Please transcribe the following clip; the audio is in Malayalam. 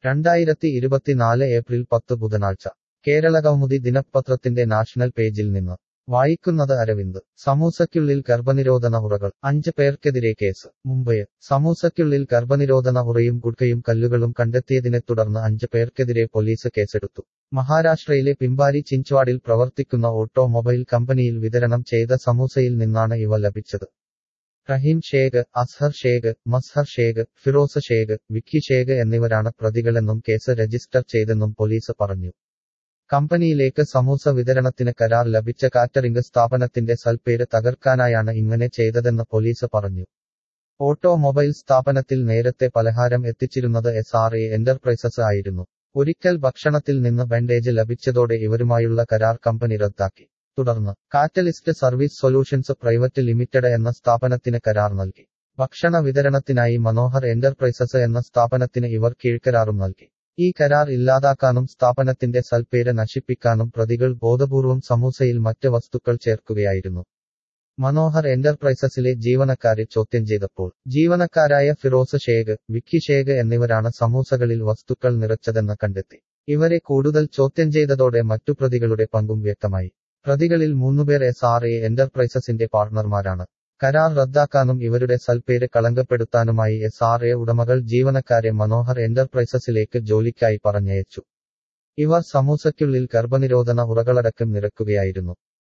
രണ്ടായിരത്തി ഇരുപത്തിനാല് ഏപ്രിൽ പത്ത് ബുധനാഴ്ച കേരളകൗമുദി ദിനപത്രത്തിന്റെ നാഷണൽ പേജിൽ നിന്ന് വായിക്കുന്നത് അരവിന്ദ് സമൂസയ്ക്കുള്ളിൽ ഗർഭനിരോധന ഉറകൾ അഞ്ച് പേർക്കെതിരെ കേസ് മുംബൈ സമൂസയ്ക്കുള്ളിൽ ഗർഭനിരോധന ഉറയും ഗുഡ്കയും കല്ലുകളും കണ്ടെത്തിയതിനെ തുടർന്ന് അഞ്ച് പേർക്കെതിരെ പോലീസ് കേസെടുത്തു മഹാരാഷ്ട്രയിലെ പിമ്പാരി ചിഞ്ച്വാഡിൽ പ്രവർത്തിക്കുന്ന ഓട്ടോമൊബൈൽ കമ്പനിയിൽ വിതരണം ചെയ്ത സമൂസയിൽ നിന്നാണ് ഇവ ലഭിച്ചത് റഹീം ഷേഖ് അസ്ഹർ ഷേഖ് മസ്ഹർ ഷേഖ് ഫിറോസ് ഷേഖ് വിക്കി ഷേഖ് എന്നിവരാണ് പ്രതികളെന്നും കേസ് രജിസ്റ്റർ ചെയ്തെന്നും പോലീസ് പറഞ്ഞു കമ്പനിയിലേക്ക് സമൂസ വിതരണത്തിന് കരാർ ലഭിച്ച കാറ്ററിംഗ് സ്ഥാപനത്തിന്റെ സൽപ്പേര് തകർക്കാനായാണ് ഇങ്ങനെ ചെയ്തതെന്ന് പോലീസ് പറഞ്ഞു ഓട്ടോമൊബൈൽ സ്ഥാപനത്തിൽ നേരത്തെ പലഹാരം എത്തിച്ചിരുന്നത് എസ് ആർ എ എന്റർപ്രൈസസ് ആയിരുന്നു ഒരിക്കൽ ഭക്ഷണത്തിൽ നിന്ന് ബാൻഡേജ് ലഭിച്ചതോടെ ഇവരുമായുള്ള കരാർ കമ്പനി റദ്ദാക്കി തുടർന്ന് catalyst service solutions private limited എന്ന സ്ഥാപനത്തിന് കരാർ നൽകി ഭക്ഷണ വിതരണത്തിനായി മനോഹർ എന്റർപ്രൈസസ് എന്ന സ്ഥാപനത്തിന് ഇവർ കീഴ്ക്കരാറും നൽകി ഈ കരാർ ഇല്ലാതാക്കാനും സ്ഥാപനത്തിന്റെ സൽപ്പേര് നശിപ്പിക്കാനും പ്രതികൾ ബോധപൂർവം സമൂസയിൽ മറ്റ് വസ്തുക്കൾ ചേർക്കുകയായിരുന്നു മനോഹർ എന്റർപ്രൈസസിലെ ജീവനക്കാരെ ചോദ്യം ചെയ്തപ്പോൾ ജീവനക്കാരായ ഫിറോസ് ഷേഖ് വിക്കി ഷേഖ് എന്നിവരാണ് സമൂസകളിൽ വസ്തുക്കൾ നിറച്ചതെന്ന് കണ്ടെത്തി ഇവരെ കൂടുതൽ ചോദ്യം ചെയ്തതോടെ മറ്റു പ്രതികളുടെ പങ്കും വ്യക്തമായി പ്രതികളിൽ മൂന്നുപേർ എസ് ആർ എ എന്റർപ്രൈസസിന്റെ പാർട്ണർമാരാണ് കരാർ റദ്ദാക്കാനും ഇവരുടെ സൽപ്പേര് കളങ്കപ്പെടുത്താനുമായി എസ് ആർ എ ഉടമകൾ ജീവനക്കാരെ മനോഹർ എന്റർപ്രൈസസിലേക്ക് ജോലിക്കായി പറഞ്ഞയച്ചു ഇവർ സമൂസയ്ക്കുള്ളിൽ ഗർഭനിരോധന ഉറകളടക്കം നിറക്കുകയായിരുന്നു